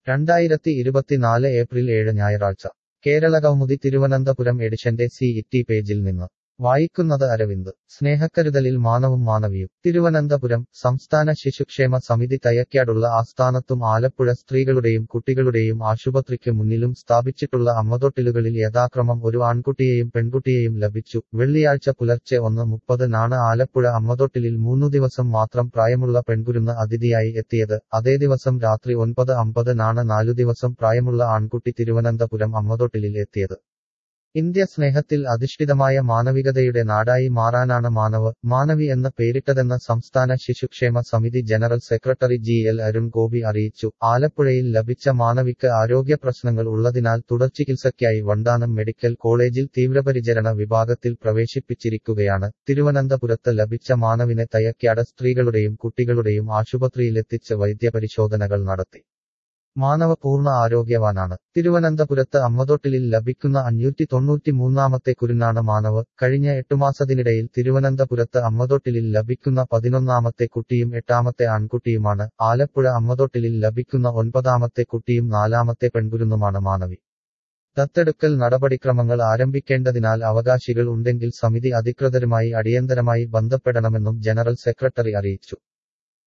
രണ്ടായിരത്തി ഇരുപത്തിനാല് ഏപ്രിൽ ഏഴ് ഞായറാഴ്ച കേരളകൗമുദി തിരുവനന്തപുരം എഡിഷന്റെ സി ഇറ്റി പേജിൽ നിന്ന് വായിക്കുന്നത് അരവിന്ദ് സ്നേഹക്കരുതലിൽ മാനവും മാനവിയും തിരുവനന്തപുരം സംസ്ഥാന ശിശുക്ഷേമ സമിതി തയ്യക്കാടുള്ള ആസ്ഥാനത്തും ആലപ്പുഴ സ്ത്രീകളുടെയും കുട്ടികളുടെയും ആശുപത്രിക്ക് മുന്നിലും സ്ഥാപിച്ചിട്ടുള്ള അമ്മതൊട്ടിലുകളിൽ യഥാക്രമം ഒരു ആൺകുട്ടിയെയും പെൺകുട്ടിയെയും ലഭിച്ചു വെള്ളിയാഴ്ച പുലർച്ചെ ഒന്ന് മുപ്പതിനാണ് ആലപ്പുഴ അമ്മതൊട്ടിലിൽ മൂന്നു ദിവസം മാത്രം പ്രായമുള്ള പെൺകുരുന്ന് അതിഥിയായി എത്തിയത് അതേ ദിവസം രാത്രി ഒൻപത് അമ്പതിനാണ് നാലു ദിവസം പ്രായമുള്ള ആൺകുട്ടി തിരുവനന്തപുരം അമ്മതൊട്ടിലിൽ എത്തിയത് ഇന്ത്യ സ്നേഹത്തിൽ അധിഷ്ഠിതമായ മാനവികതയുടെ നാടായി മാറാനാണ് മാനവ് മാനവി എന്ന പേരിട്ടതെന്ന സംസ്ഥാന ശിശുക്ഷേമ സമിതി general secretary G L Arun Gopi അറിയിച്ചു ആലപ്പുഴയിൽ ലഭിച്ച മാനവിക്ക് ആരോഗ്യ പ്രശ്നങ്ങൾ ഉള്ളതിനാൽ തുടർചികിത്സയ്ക്കായി വണ്ടാനം മെഡിക്കൽ കോളേജിൽ തീവ്രപരിചരണ വിഭാഗത്തിൽ പ്രവേശിപ്പിച്ചിരിക്കുകയാണ് തിരുവനന്തപുരത്ത് ലഭിച്ച മാനവിനെ തയ്യക്കാട് സ്ത്രീകളുടെയും കുട്ടികളുടെയും ആശുപത്രിയിലെത്തിച്ച് വൈദ്യപരിശോധനകൾ നടത്തി മാനവ പൂർണ്ണ ആരോഗ്യവാനാണ് തിരുവനന്തപുരത്ത് അമ്മതൊട്ടിലിൽ ലഭിക്കുന്ന അഞ്ഞൂറ്റി തൊണ്ണൂറ്റി മൂന്നാമത്തെ കുരുന്നാണ് മാനവ് കഴിഞ്ഞ എട്ടുമാസത്തിനിടയിൽ തിരുവനന്തപുരത്ത് അമ്മതൊട്ടിലിൽ ലഭിക്കുന്ന പതിനൊന്നാമത്തെ കുട്ടിയും എട്ടാമത്തെ ആൺകുട്ടിയുമാണ് ആലപ്പുഴ അമ്മതൊട്ടിലിൽ ലഭിക്കുന്ന ഒൻപതാമത്തെ കുട്ടിയും നാലാമത്തെ പെൺകുരുന്നുമാണ് മാനവി ദത്തെടുക്കൽ നടപടിക്രമങ്ങൾ ആരംഭിക്കേണ്ടതിനാൽ അവകാശികൾ ഉണ്ടെങ്കിൽ സമിതി അധികൃതരുമായി അടിയന്തരമായി ബന്ധപ്പെടണമെന്നും ജനറൽ സെക്രട്ടറി അറിയിച്ചു